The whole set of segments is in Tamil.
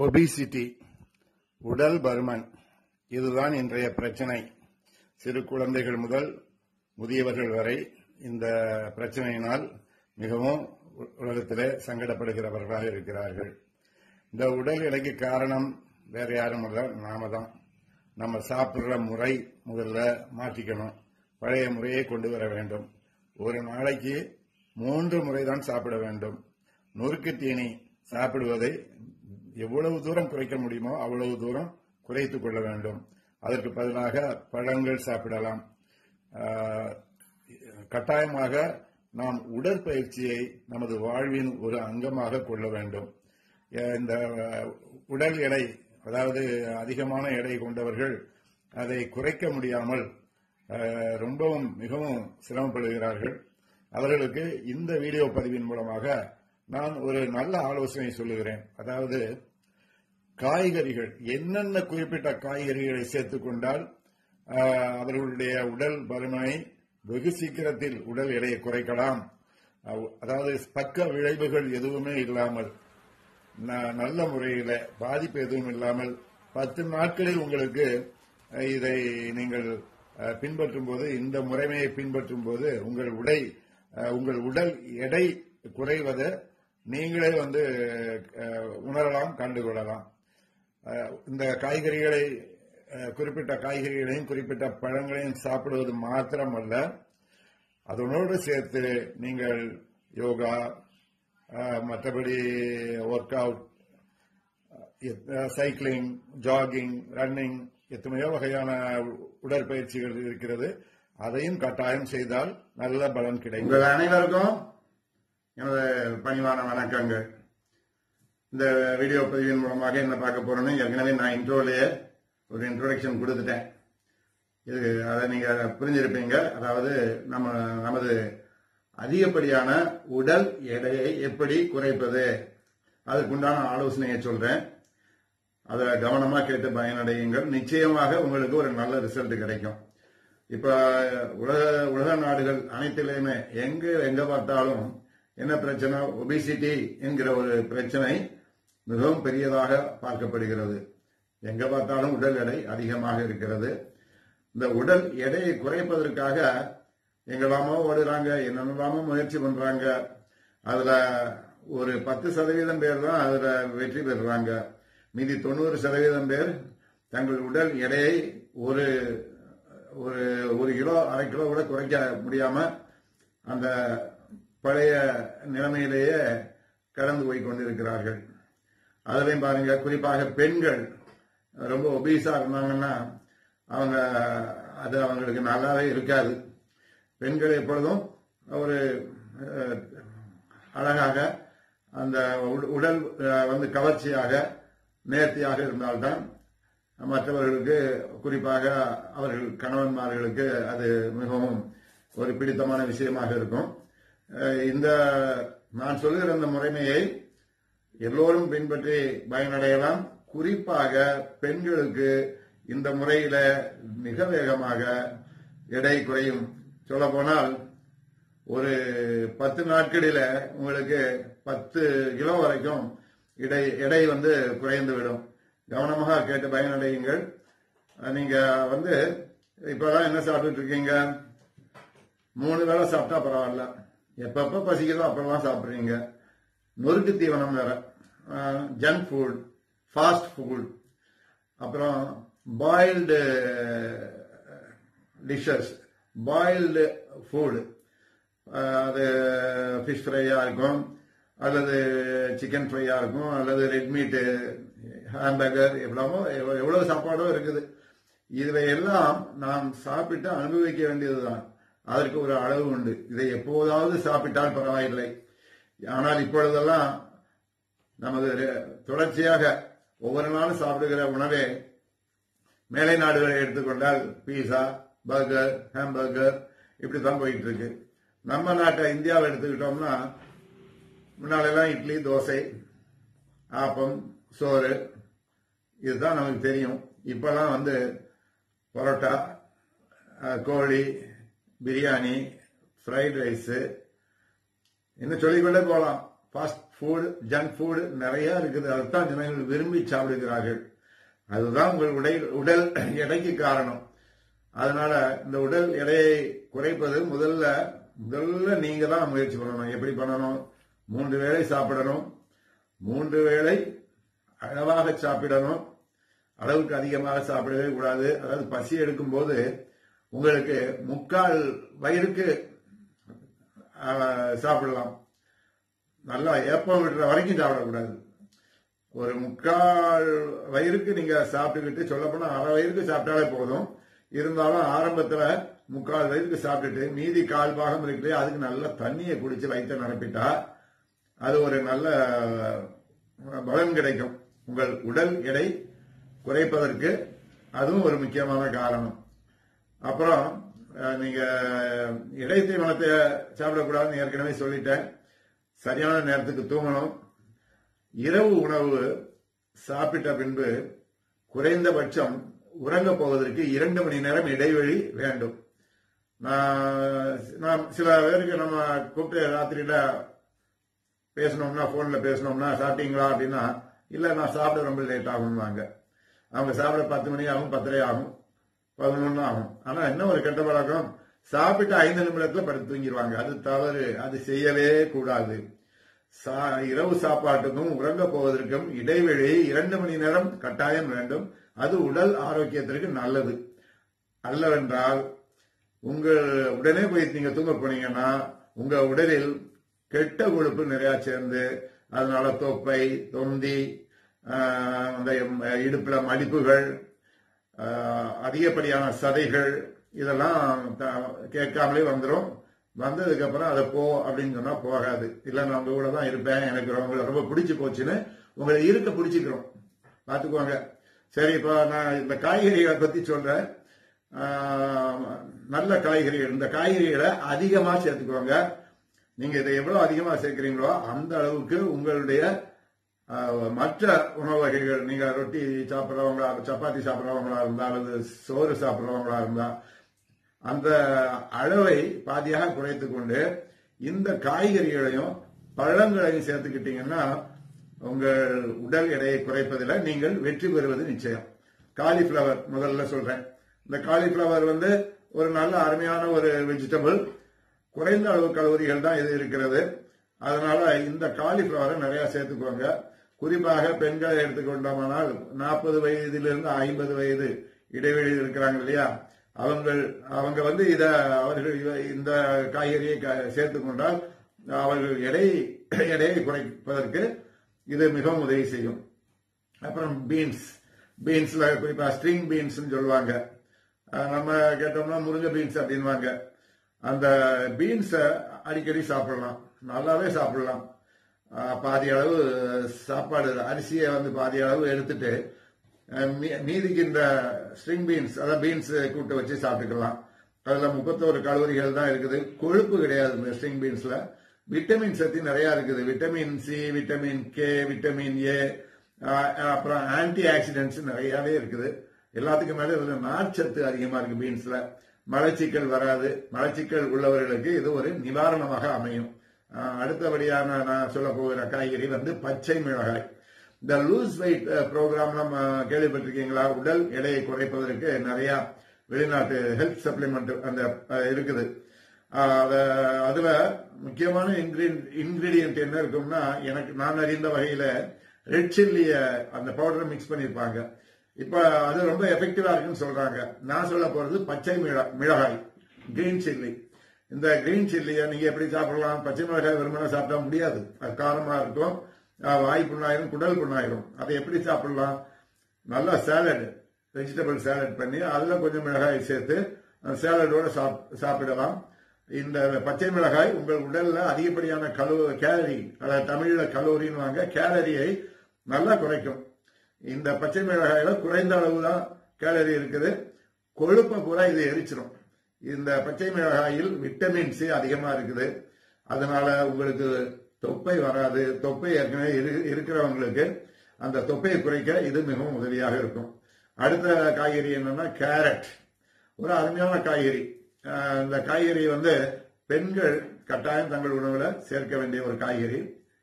ஒபிசிட்டி உடல் பருமன் இதுதான் இன்றைய பிரச்சனை சிறு குழந்தைகள் முதல் முதியவர்கள் வரை இந்த பிரச்சனையினால் மிகவும் உ- உலகத்திலே சங்கடப்படுகிறவர்களாக இருக்கிறார்கள் இந்த உடல் எடைக்கு காரணம் வேற யாரும் இல்ல நாம தான் நம்ம சாப்பிடுற முறை முதல்ல மாற்றிக்கணும் பழைய முறையை கொண்டு வர வேண்டும் ஒரு நாளைக்கு மூன்று முறை தான் சாப்பிட வேண்டும் நொறுக்கு தீனி சாப்பிடுவதை எவ்வளவு தூரம் குறைக்க முடியுமோ அவ்வளவு தூரம் குறைத்துக் கொள்ள வேண்டும் அதற்கு பதிலாக பழங்கள் சாப்பிடலாம் ஆஹ், கட்டாயமாக நாம் உடற்பயிற்சியை நமது வாழ்வின் ஒரு அங்கமாக கொள்ள வேண்டும் அஹ் இந்த அஹ், உடல் எடை அதாவது அதிகமான எடை கொண்டவர்கள் அதை குறைக்க முடியாமல் அஹ், ரொம்பவும் மிகவும் சிரமப்படுகிறார்கள் அவர்களுக்கு இந்த வீடியோ பதிவின் மூலமாக நான் ஒரு நல்ல ஆலோசனை சொல்லுகிறேன் அதாவது காய்கறிகள் என்னென்ன குறிப்பிட்ட காய்கறிகளை சேர்த்துக் கொண்டால் ஆஹ், அவர்களுடைய உடல் பருமனை வெகு சீக்கிரத்தில் உடல் எடையை குறைக்கலாம் அஹ், அதாவது பக்க விளைவுகள் எதுவுமே இல்லாமல் ந- நல்ல முறையில் பாதிப்பு எதுவும் இல்லாமல் பத்து நாட்களில் உங்களுக்கு அஹ், இதை நீங்கள் அஹ், பின்பற்றும் போது இந்த முறைமையை பின்பற்றும் போது உங்கள் உடை அஹ், உங்கள் உடல் எடை குறைவதை நீங்களே வந்து அஹ், உணரலாம் கண்டுகொள்ளலாம் அஹ், இந்த காய்கறிகளை அஹ், குறிப்பிட்ட காய்கறிகளையும் குறிப்பிட்ட பழங்களையும் சாப்பிடுவது மாத்திரமல்ல அதனோடு சேர்த்து நீங்கள் யோகா அஹ், மற்றபடி work out cycling jogging running எத்தனையோ வகையான உடற்பயிற்சிகள் இருக்கிறது அதையும் கட்டாயம் செய்தால் நல்ல பலன் கிடைக்கும் உங்கள் அனைவருக்கும் எனது பணிவான வணக்கங்கள் இந்த வீடியோ பதிவின் மூலமாக என்ன பார்க்க போறோம்னு ஏற்கனவே நான் இன்ட்ரோலயே ஒரு இன்ட்ரோடக்ஷன் கொடுத்துட்டேன் இது அதை நீங்க புரிஞ்சிருப்பீங்க அதாவது நம்ம நமது அதிகப்படியான உடல் எடையை எப்படி குறைப்பது அதுக்குண்டான ஆலோசனையை சொல்றேன் அதை கவனமா கேட்டு பயனடையுங்கள் நிச்சயமாக உங்களுக்கு ஒரு நல்ல ரிசல்ட் கிடைக்கும் இப்ப உலக உலக நாடுகள் அனைத்திலையுமே எங்க எங்க பார்த்தாலும் என்ன பிரச்சனை ஒபிசிட்டி என்கிற ஒரு பிரச்சனை மிகவும் பெரியதாக பார்க்கப்படுகிறது எங்க பார்த்தாலும் உடல் எடை அதிகமாக இருக்கிறது இந்த உடல் எடையை குறைப்பதற்காக எங்கெல்லாமோ ஓடுறாங்க என்னென்னலாமோ முயற்சி பண்றாங்க அதுல ஒரு பத்து சதவீதம் பேர் தான் அதுல வெற்றி பெறுறாங்க மீதி தொண்ணூறு சதவீதம் பேர் தங்கள் உடல் எடையை ஒரு ஒரு ஒரு கிலோ அரை கிலோ கூட குறைக்க முடியாம அந்த பழைய நிலைமையிலேயே கடந்து போய் கொண்டிருக்கிறார்கள் அதுலயும் பாருங்க குறிப்பாக பெண்கள் ரொம்ப ஒபீஸா இருந்தாங்கன்னா அவங்க அது அவங்களுக்கு நல்லாவே இருக்காது பெண்கள் எப்பொழுதும் ஒரு அஹ், அழகாக அந்த உட- உடல் அஹ், வந்து கவர்ச்சியாக நேர்த்தியாக இருந்தால்தான் மற்றவர்களுக்கு குறிப்பாக அவர்கள் கணவன்மார்களுக்கு அது மிகவும் ஒரு பிடித்தமான விஷயமாக இருக்கும் அஹ், இந்த நான் சொல்லுகிற இந்த முறைமையை எல்லோரும் பின்பற்றி பயனடையலாம் குறிப்பாக பெண்களுக்கு இந்த முறையில மிக வேகமாக எடை குறையும் சொல்ல போனால் ஒரு பத்து நாட்களில உங்களுக்கு பத்து கிலோ வரைக்கும் இடை எடை வந்து குறைந்து விடும் கவனமாக கேட்டு பயனடையுங்கள் அஹ் நீங்க வந்து இப்பதான் என்ன சாப்பிட்டுட்டு இருக்கீங்க மூணு வேளை சாப்பிட்டா பரவாயில்ல எப்பப்ப பசிக்குதோ அப்பெல்லாம் சாப்பிடுறீங்க நொறுக்கு தீவனம் வேற ஜங்க் ஃபுட் ஃபாஸ்ட் ஃபுட் அப்புறம் பாயில்டு டிஷ்ஷஸ் பாயில்டு ஃபுட் அது ஃபிஷ் ஃப்ரையா இருக்கும் அல்லது சிக்கன் ஃப்ரையா இருக்கும் அல்லது ரெட் மீட்டு ஹாம்பர்கர் எவ்வளவோ எவ்வ- எவ்வளவு சாப்பாடோ இருக்குது இதை எல்லாம் நாம் சாப்பிட்டு அனுபவிக்க வேண்டியதுதான் அதற்கு ஒரு அளவு உண்டு இதை எப்போதாவது சாப்பிட்டால் பரவாயில்லை ஆனால் இப்பொழுதெல்லாம் நமது ரெ- தொடர்ச்சியாக ஒவ்வொரு நாளும் சாப்பிடுகிற உணவே மேலை நாடுகளை எடுத்துக்கொண்டால் பீஸா பர்கர் ஹாம்பர்கர் இப்படித்தான் போயிட்டு இருக்கு நம்ம நாட்டை இந்தியாவை எடுத்துக்கிட்டோம்னா முன்னாலெல்லாம் இட்லி தோசை ஆப்பம் சோறு இதுதான் நமக்கு தெரியும் இப்பெல்லாம் வந்து பரோட்டா அஹ், கோழி பிரியாணி ஃப்ரைட் ரைஸு இன்னும் சொல்லிக்கொண்டே போகலாம் ஃபாஸ்ட் ஃபுட் ஜங்க் ஃபுட் நிறைய இருக்குது அதைத்தான் ஜனங்கள் விரும்பி சாப்பிடுகிறார்கள் அதுதான் உங்கள் உடல் உடல் எடைக்கு காரணம் அதனால இந்த உடல் எடையை குறைப்பது முதல்ல முதல்ல நீங்க தான் முயற்சி பண்ணணும் எப்படி பண்ணணும் மூன்று வேளை சாப்பிடணும் மூன்று வேளை அளவாக சாப்பிடணும் அளவுக்கு அதிகமாக சாப்பிடவே கூடாது அதாவது பசி எடுக்கும் போது உங்களுக்கு முக்கால் வயிறுக்கு ஆஹ், சாப்பிடலாம் நல்லா ஏப்பம் விடுற வரைக்கும் சாப்பிடக்கூடாது ஒரு முக்கால் வயிறுக்கு நீங்க சாப்பிட்டுக்கிட்டு சொல்ல போனா அரை வயிறுக்கு சாப்பிட்டாலே போதும் இருந்தாலும் ஆரம்பத்துல முக்கால் வயிறுக்கு சாப்பிட்டுட்டு மீதி கால் பாகம் இருக்கு அதுக்கு நல்ல தண்ணியை குடிச்சு வயிற்ற நிரப்பிட்டா அது ஒரு நல்ல பலன் கிடைக்கும் உங்கள் உடல் எடை குறைப்பதற்கு அதுவும் ஒரு முக்கியமான காரணம் அப்புறம் அஹ், நீங்க இடைத்தை மனத்தை சாப்பிடக்கூடாதுன்னு ஏற்கனவே சொல்லிட்டேன் சரியான நேரத்துக்கு தூங்கணும் இரவு உணவு சாப்பிட்ட பின்பு குறைந்தபட்சம் உறங்க போவதற்கு இரண்டு மணி நேரம் இடைவெளி வேண்டும் நான் நான் சில பேருக்கு நம்ம கூப்பிட்டு ராத்திரியில பேசணும்னா போன்ல பேசணும்னா சாப்பிட்டீங்களா அப்படின்னா இல்ல நான் சாப்பிட ரொம்ப லேட் ஆகும்வாங்க அவங்க சாப்பிட பத்து மணி ஆகும் பத்தரை ஆகும் பதினொன்னு ஆகும் ஆனா என்ன ஒரு கெட்ட பழக்கம் சாப்பிட்டு ஐந்து நிமிடத்துல படுத்து தூங்கிடுவாங்க அது தவறு அது செய்யவே கூடாது சா- இரவு சாப்பாட்டுக்கும் உறங்க போவதற்கும் இடைவெளி இரண்டு மணி நேரம் கட்டாயம் வேண்டும் அது உடல் ஆரோக்கியத்திற்கு நல்லது அல்லவென்றால் உங்கள் உடனே போய் நீங்க தூங்க போனீங்கன்னா உங்க உடலில் கெட்ட கொழுப்பு நிறைய சேர்ந்து அதனால தொப்பை தொந்தி ஆஹ், அந்த இடுப்புல மடிப்புகள் ஆஹ், அதிகப்படியான சதைகள் இதெல்லாம் த- கேட்காமலே வந்துடும் வந்ததுக்கு அப்புறம் அதை போ அப்படின்னு சொன்னா போகாது இல்ல நான் உங்க கூட தான் இருப்பேன் எனக்கு உங்களை ரொம்ப பிடிச்சு போச்சுன்னு உங்களை இருக்க பிடிச்சிக்கிறோம் பாத்துக்கோங்க சரி இப்போ நான் இந்த காய்கறிகளை பத்தி சொல்றேன் ஆஹ், நல்ல காய்கறிகள் இந்த காய்கறிகளை அதிகமா சேர்த்துக்கோங்க நீங்க இதை எவ்வளவு அதிகமா சேர்க்கிறீங்களோ அந்த அளவுக்கு உங்களுடைய ஆஹ், மற்ற உணவு வகைகள் நீங்க ரொட்டி சாப்பிட்றவங்களா சப்பாத்தி சாப்பிட்றவங்களா இருந்தா அல்லது சோறு சாப்பிட்றவங்களா இருந்தா அந்த அளவை பாதியாக குறைத்துக் கொண்டு இந்த காய்கறிகளையும் பழங்களையும் சேர்த்துக்கிட்டீங்கன்னா உங்கள் உடல் எடையை குறைப்பதில் நீங்கள் வெற்றி பெறுவது நிச்சயம் காலிஃபிளவர் முதல்ல சொல்றேன் இந்த காலிஃபிளவர் வந்து ஒரு நல்ல அருமையான ஒரு வெஜிடபிள் குறைந்த அளவு கலோரிகள் தான் இது இருக்கிறது அதனால இந்த காலிஃபிளவரை நிறைய சேர்த்துக்கோங்க குறிப்பாக பெண்களை எடுத்துக்கொண்டோமானால் நாற்பது வயதிலிருந்து ஐம்பது வயது இடைவெளி இருக்கிறாங்க இல்லையா அவங்க அவங்க வந்து இத அவர்கள் இவ- இந்த காய்கறியை க- சேர்த்துக் கொண்டால் அவர்கள் எடை எடையை குறைப்பதற்கு இது மிகவும் உதவி செய்யும் அப்புறம் பீன்ஸ் பீன்ஸ்ல குறிப்பா ஸ்ட்ரிங் பீன்ஸ் சொல்லுவாங்க அஹ் நம்ம கேட்டோம்னா முருங்கை பீன்ஸ் அப்படின்வாங்க அந்த பீன்ஸை அடிக்கடி சாப்பிடலாம் நல்லாவே சாப்பிடலாம் அஹ் பாதி அளவு சாப்பாடு அரிசியை வந்து பாதி அளவு எடுத்துட்டு அஹ் மீ- மீதிக்கு இந்த ஸ்ட்ரிங் பீன்ஸ் அதாவது பீன்ஸ் கூட்ட வச்சு சாப்பிட்டுக்கலாம் அதுல முப்பத்தோரு கலோரிகள் தான் இருக்குது கொழுப்பு கிடையாது இந்த ஸ்ட்ரிங் பீன்ஸ்ல விட்டமின் சக்தி நிறைய இருக்குது vitamin C vitamin K vitamin A அப்புறம் ஆன்டி ஆக்சிடென்ட்ஸ் நிறையவே இருக்குது எல்லாத்துக்கும் மேல இதுல நார்ச்சத்து அதிகமா இருக்கு பீன்ஸ்ல மலச்சிக்கல் வராது மலச்சிக்கல் உள்ளவர்களுக்கு இது ஒரு நிவாரணமாக அமையும் அஹ் அடுத்தபடியான நான் சொல்ல போகிற காய்கறி வந்து பச்சை மிளகாய் இந்த லூஸ் வெயிட் ப்ரோக்ராம் நம்ம கேள்விப்பட்டிருக்கீங்களா உடல் எடையை குறைப்பதற்கு நிறைய வெளிநாட்டு ஹெல்த் சப்ளிமெண்ட் அந்த அஹ், இருக்குது அஹ், அத- அதுல முக்கியமான இன்கிரீடியன்ட் என்ன இருக்கும்னா எனக்கு நான் அறிந்த வகையில ரெட் சில்லிய அந்த பவுடரை மிக்ஸ் பண்ணிருப்பாங்க இப்ப அது ரொம்ப எஃபெக்டிவா இருக்குன்னு சொல்றாங்க நான் சொல்ல போறது பச்சை மிள- மிளகாய் கிரீன் சில்லி இந்த கிரீன் சில்லியை நீங்க எப்படி சாப்பிடலாம் பச்சை மிளகாய் வெறுமனே சாப்பிட முடியாது அது காரமா இருக்கும் அஹ் வாய் புண்ணாயிரும் குடல் புண்ணாயிரும் அதை எப்படி சாப்பிடலாம் நல்லா சாலட் வெஜிடபிள் சாலட் பண்ணி அதுல கொஞ்சம் மிளகாய் சேர்த்து அந்த சாலடோட சாப்- சாப்பிடலாம் இந்த பச்சை மிளகாய் உங்கள் உடல்ல அதிகப்படியான கலோ கேலரி அதாவது தமிழ்ல கலோரின்னு வாங்க கேலரியை நல்லா குறைக்கும் இந்த பச்சை மிளகாயில குறைந்த அளவு தான் கேலரி இருக்குது கொழுப்பை பூரா இது எரிச்சிடும் இந்த பச்சை மிளகாயில் விட்டமின் சி அதிகமா இருக்குது அதனால உங்களுக்கு தொப்பை வராது தொப்பை ஏற்கனவே இரு- இருக்கிறவங்களுக்கு அந்த தொப்பையை குறைக்க இது மிகவும் உதவியாக இருக்கும் அடுத்த காய்கறி என்னன்னா கேரட் ஒரு அருமையான காய்கறி அஹ் இந்த காய்கறி வந்து பெண்கள் கட்டாயம் தங்கள் உணவுல சேர்க்க வேண்டிய ஒரு காய்கறி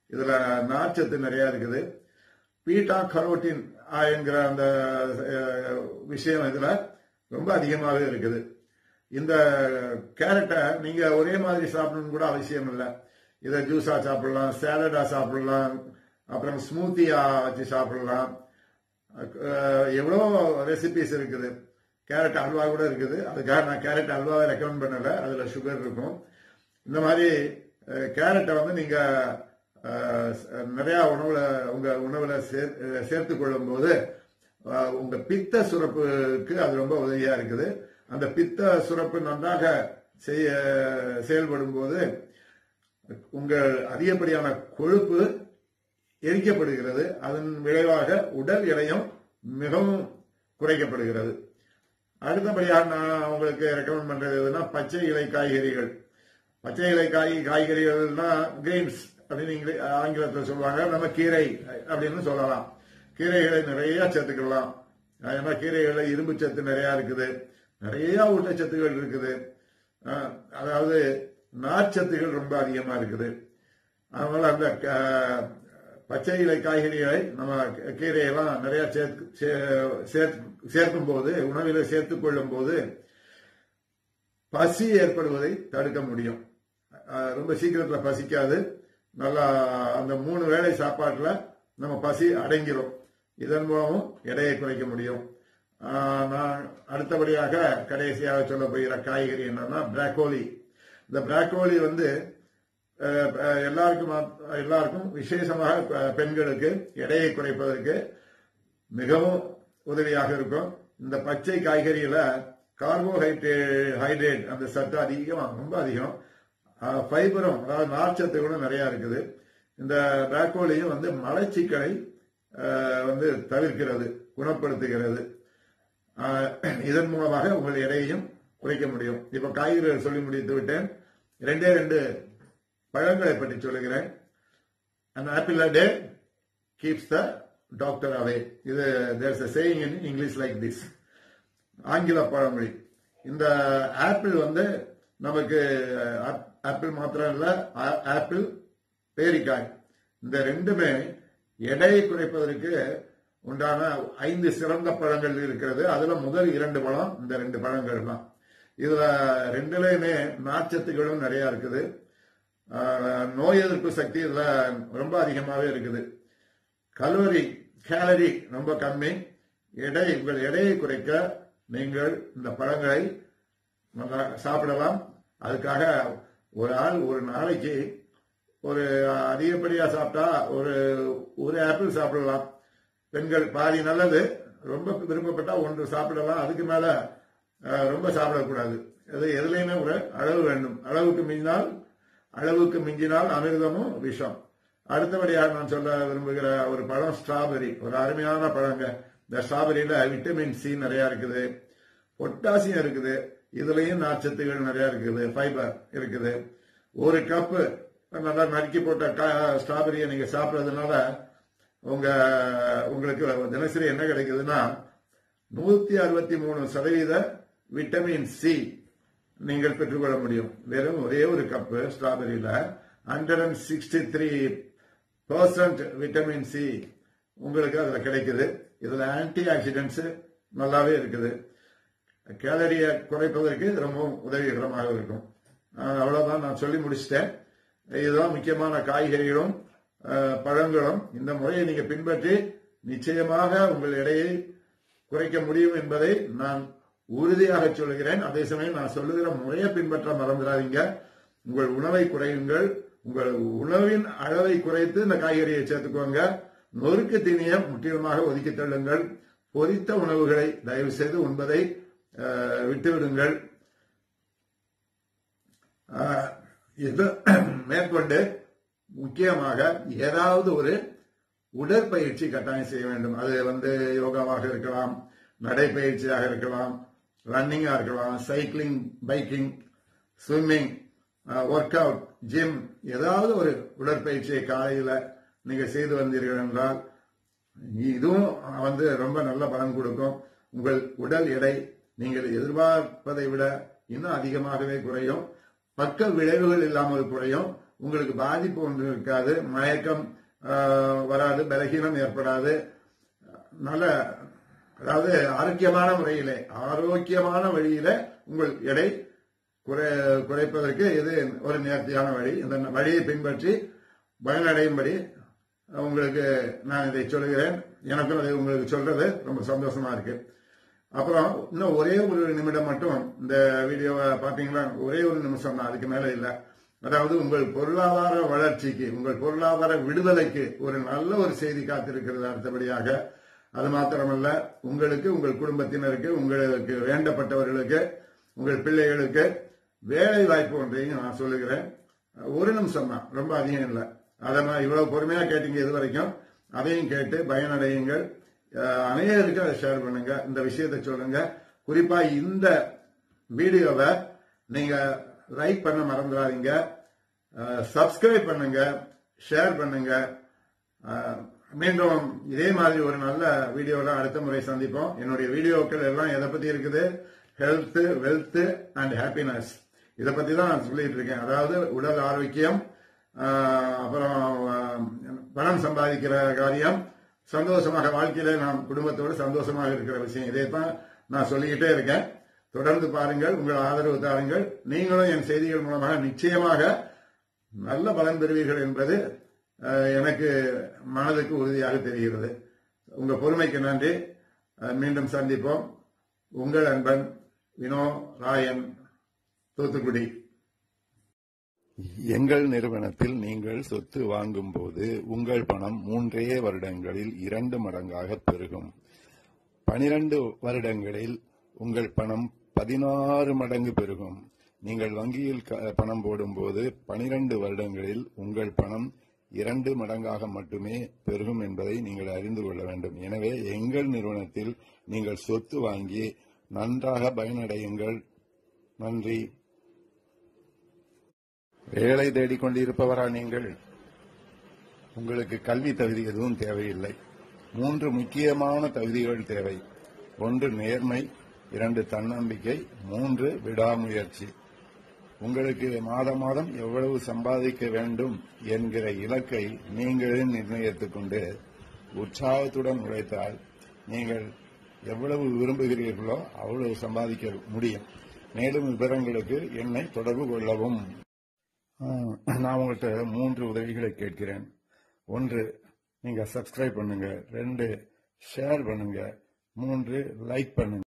இதுல நார்ச்சத்து நிறைய இருக்குது பீட்டா கரோட்டின் என்கிற அந்த அஹ், விஷயம் இதுல ரொம்ப அதிகமாகவே இருக்குது இந்த கேரட்டை நீங்க ஒரே மாதிரி சாப்பிடணும்னு கூட அவசியம் இல்லை இதை ஜூஸா சாப்பிடலாம் சேலடா சாப்பிடலாம் அப்புறம் ஸ்மூத்தியா வச்சு சாப்பிடலாம் அஹ், எவ்வளோ ரெசிபிஸ் இருக்குது கேரட் அல்வா கூட இருக்குது அதுக்காக நான் கேரட் அல்வாவை ரெக்கமெண்ட் பண்ணல அதுல சுகர் இருக்கும் இந்த மாதிரி அஹ், கேரட்டை வந்து நீங்க அஹ், நிறைய உணவுல உங்க உணவுல சேர்- அஹ், சேர்த்துக் கொள்ளும் போது அஹ், உங்க பித்த சுரப்புக்கு அது ரொம்ப உதவியா இருக்குது அந்த பித்த சுரப்பு நன்றாக செய்ய செயல்படும் போது உங்கள் அதிகப்படியான கொழுப்பு எரிக்கப்படுகிறது அதன் விளைவாக உடல் எடையும் மிகவும் குறைக்கப்படுகிறது அடுத்தபடியாக நான் உங்களுக்கு ரெக்கமெண்ட் பண்றது எதுனா பச்சை இலை காய்கறிகள் பச்சை இலை காய் காய்கறிகள்னா கிரெயின்ஸ் அப்படின்னு இங்கிலீ- ஆங்கிலத்தில் சொல்லுவாங்க நம்ம கீரை அப்படின்னு சொல்லலாம் கீரைகளை நிறைய சேர்த்துக்கலாம் ஏன்னா கீரைகள்ல இரும்பு சத்து நிறைய இருக்குது நிறைய ஊட்டச்சத்துகள் இருக்குது அஹ், அதாவது நார்ச்சத்துகள் ரொம்ப அதிகமா இருக்குது அதனால அந்த க- பச்சை இலை காய்கறிகளை நம்ம கீரையெல்லாம் நிறைய சேர்த்து சே- சேர்த்து- சேர்க்கும் போது உணவில சேர்த்துக் கொள்ளும் போது பசி ஏற்படுவதை தடுக்க முடியும் அஹ் ரொம்ப சீக்கிரத்துல பசிக்காது நல்லா அந்த மூணு வேளை சாப்பாட்டுல நம்ம பசி அடங்கிரும் இதன் மூலமும் எடையை குறைக்க முடியும் அஹ் நான் அடுத்தபடியாக கடைசியாக சொல்ல போகிற காய்கறி என்னன்னா பிராக்கோலி இந்த பிராக்கோலி வந்து அஹ், அஹ், எல்லாருக்கும் மாத்- எல்லாருக்கும் விசேஷமாக அஹ், பெண்களுக்கு எடையை குறைப்பதற்கு மிகவும் உதவியாக இருக்கும் இந்த பச்சை காய்கறியில கார்போஹைட்ரேட் ஹைட்ரேட் அந்த சத்து அதிகம் ரொம்ப அதிகம் ஃபைபரும் அதாவது நார்ச்சத்து கூட நிறைய இருக்குது இந்த பிராக்கோலியும் வந்து மலச்சிக்கலை அஹ், வந்து தவிர்க்கிறது குணப்படுத்துகிறது அஹ், இதன் மூலமாக உங்கள் எடையையும் குறைக்க முடியும் இப்ப காய்கறிகள் சொல்லி முடித்து விட்டேன் ரெண்டே ரெண்டு பழங்களை பற்றி சொல்லுகிறேன் an apple a day keeps the doctor away இது there's a saying in english like this ஆங்கில பழமொழி இந்த ஆப்பிள் வந்து நமக்கு ஆப்பிள் மாத்திரம் இல்ல ஆ- ஆப்பிள் பேரிக்காய் இந்த ரெண்டுமே எடையை குறைப்பதற்கு உண்டான ஐந்து சிறந்த பழங்கள் இருக்கிறது அதுல முதல் இரண்டு பழம் இந்த ரெண்டு பழங்கள் தான் இதுல ரெண்டுலயுமே நார்ச்சத்துகளும் நிறைய இருக்குது ஆஹ், நோய் எதிர்ப்பு சக்தி இதுல ரொம்ப அதிகமாவே இருக்குது கலோரி கேலரி ரொம்ப கம்மி எடை உங்கள் எடையை குறைக்க நீங்கள் இந்த பழங்களை நல்லா சாப்பிடலாம் அதுக்காக ஒரு ஆள் ஒரு நாளைக்கு ஒரு அதிகப்படியா சாப்பிட்டா ஒரு ஒரு ஆப்பிள் சாப்பிடலாம் பெண்கள் பாதி நல்லது ரொம்ப விருப்பப்பட்டா ஒன்று சாப்பிடலாம் அதுக்கு மேல அஹ், ரொம்ப சாப்பிடக்கூடாது அது எதுலையுமே ஒரு அளவு வேண்டும் அளவுக்கு மிஞ்சினால் அளவுக்கு மிஞ்சினால் அமிர்தமும் விஷம் அடுத்தபடியாக நான் சொல்ல விரும்புகிற ஒரு பழம் ஸ்ட்ராபெரி ஒரு அருமையான பழங்க இந்த ஸ்ட்ராபெரியில விட்டமின் சி நிறைய இருக்குது பொட்டாசியம் இருக்குது இதுலயும் நார்ச்சத்துகள் நிறைய இருக்குது ஃபைபர் இருக்குது ஒரு கப்பு நல்லா நறுக்கி போட்ட ஸ்ட்ராபெரியை நீங்க சாப்பிடுறதுனால உங்க உங்களுக்கு தினசரி என்ன கிடைக்குதுன்னா நூத்தி அறுபத்தி மூணு சதவீத விட்டமின் சி நீங்கள் பெற்றுக்கொள்ள முடியும் வெறும் ஒரே ஒரு கப்பு ஸ்ட்ராபெரியில hundred and sixty three percent vitamin C உங்களுக்கு அதுல கிடைக்குது இதுல ஆன்டி ஆக்சிடென்ட்ஸ் நல்லாவே இருக்குது கேலரியை குறைப்பதற்கு இது ரொம்பவும் உதவிகரமாக இருக்கும் அஹ் அவ்வளவுதான் நான் சொல்லி முடிச்சிட்டேன் இதுதான் முக்கியமான காய்கறிகளும் அஹ், பழங்களும் இந்த முறையை நீங்க பின்பற்றி நிச்சயமாக உங்கள் எடையை குறைக்க முடியும் என்பதை நான் உறுதியாக சொல்கிறேன் அதே சமயம் நான் சொல்லுகிற முறையை பின்பற்ற மறந்துடாதீங்க உங்கள் உணவை குறையுங்கள் உங்கள் உணவின் அளவை குறைத்து இந்த காய்கறியை சேர்த்துக்கோங்க நொறுக்கு தீனியை முற்றிலுமாக ஒதுக்கி தள்ளுங்கள் பொரித்த உணவுகளை தயவு செய்து உண்பதை அஹ், விட்டுவிடுங்கள் அஹ், இது மேற்கொண்டு முக்கியமாக ஏதாவது ஒரு உடற்பயிற்சி கட்டாயம் செய்ய வேண்டும் அது வந்து யோகாவாக இருக்கலாம் நடைப்பயிற்சியாக இருக்கலாம் ரன்னிங்கா இருக்கலாம் cycling biking swimming work out gym ஏதாவது ஒரு உடற்பயிற்சியை காலையில நீங்க செய்து வந்தீர்கள் என்றால் இதுவும் வந்து ரொம்ப நல்ல பலன் கொடுக்கும் உங்கள் உடல் எடை நீங்கள் எதிர்பார்ப்பதை விட இன்னும் அதிகமாகவே குறையும் பக்க விளைவுகள் இல்லாமல் குறையும் உங்களுக்கு பாதிப்பு ஒன்று இருக்காது மயக்கம் ஆஹ், வராது பலகீனம் ஏற்படாது நல்ல அதாவது ஆரோக்கியமான முறையிலே ஆரோக்கியமான வழியில உங்கள் எடை குறை குறைப்பதற்கு இது ஒரு நேர்த்தியான வழி இந்த வழியை பின்பற்றி பயனடையும்படி உங்களுக்கு நான் இதை சொல்கிறேன் எனக்கும் அதை உங்களுக்கு சொல்றது ரொம்ப சந்தோஷமா இருக்கு அப்புறம் இன்னும் ஒரே ஒரு நிமிடம் மட்டும் இந்த வீடியோவை பாத்தீங்களா ஒரே ஒரு நிமிஷம் தான் அதுக்கு மேல இல்ல அதாவது உங்கள் பொருளாதார வளர்ச்சிக்கு உங்கள் பொருளாதார விடுதலைக்கு ஒரு நல்ல ஒரு செய்தி காத்திருக்கிறது அடுத்தபடியாக அது மாத்திரமல்ல உங்களுக்கு உங்கள் குடும்பத்தினருக்கு உங்களுக்கு வேண்டப்பட்டவர்களுக்கு உங்கள் பிள்ளைகளுக்கு வேலை வாய்ப்பு ஒன்றையும் நான் சொல்லுகிறேன் ஒரு நிமிஷம் தான் ரொம்ப அதிகம் இல்லை அதை நான் இவ்வளவு பொறுமையா கேட்டீங்க இது வரைக்கும் அதையும் கேட்டு பயனடையுங்கள் அஹ், அநேகருக்கு அதை ஷேர் பண்ணுங்க இந்த விஷயத்தை சொல்லுங்க குறிப்பா இந்த வீடியோவை நீங்க லைக் பண்ண மறந்துடாதீங்க சப்ஸ்கிரைப் பண்ணுங்க ஷேர் பண்ணுங்க அஹ், மீண்டும் இதே மாதிரி ஒரு நல்ல வீடியோல அடுத்த முறை சந்திப்போம் என்னுடைய வீடியோக்கள் எல்லாம் எதை பத்தி இருக்குது ஹெல்த் வெல்த் அண்ட் ஹாப்பினஸ் இதை பத்தி தான் நான் சொல்லிட்டு இருக்கேன் அதாவது உடல் ஆரோக்கியம் ஆஹ், அப்புறம் ஆஹ், பணம் சம்பாதிக்கிற காரியம் சந்தோஷமாக வாழ்க்கையில நாம் குடும்பத்தோடு சந்தோஷமாக இருக்கிற விஷயம் இதை தான் நான் சொல்லிக்கிட்டே இருக்கேன் தொடர்ந்து பாருங்கள் உங்கள் ஆதரவு தாருங்கள் நீங்களும் என் செய்திகள் மூலமாக நிச்சயமாக நல்ல பலன் பெறுவீர்கள் என்பது அஹ், எனக்கு மனதுக்கு உறுதியாக தெரிகிறது உங்க பொறுமைக்கு நன்றி அஹ், மீண்டும் சந்திப்போம் உங்கள் அன்பன் வினோ ராயன் தூத்துக்குடி எங்கள் நிறுவனத்தில் நீங்கள் சொத்து வாங்கும் போது உங்கள் பணம் மூன்றே வருடங்களில் இரண்டு மடங்காக பெருகும் பனிரெண்டு வருடங்களில் உங்கள் பணம் பதினாறு மடங்கு பெருகும் நீங்கள் வங்கியில் க- பணம் போடும்போது பனிரெண்டு வருடங்களில் உங்கள் பணம் இரண்டு மடங்காக மட்டுமே பெருகும் என்பதை நீங்கள் அறிந்து கொள்ள வேண்டும் எனவே எங்கள் நிறுவனத்தில் நீங்கள் சொத்து வாங்கி நன்றாக பயனடையுங்கள் நன்றி வேலை தேடிக் கொண்டிருப்பவரா நீங்கள் உங்களுக்கு கல்வி தகுதி எதுவும் தேவையில்லை மூன்று முக்கியமான தகுதிகள் தேவை ஒன்று நேர்மை இரண்டு தன்னம்பிக்கை மூன்று விடாமுயற்சி உங்களுக்கு மாதம் மாதம் எவ்வளவு சம்பாதிக்க வேண்டும் என்கிற இலக்கை நீங்களே நிர்ணயித்துக் கொண்டு உற்சாகத்துடன் உழைத்தால் நீங்கள் எவ்வளவு விரும்புகிறீர்களோ அவ்வளவு சம்பாதிக்க முடியும் மேலும் விவரங்களுக்கு என்னை தொடர்பு கொள்ளவும் ஆஹ், நான் உங்கள்கிட்ட மூன்று உதவிகளை கேட்கிறேன் ஒன்று நீங்க சப்ஸ்கிரைப் பண்ணுங்க ரெண்டு ஷேர் பண்ணுங்க மூன்று லைக் பண்ணுங்க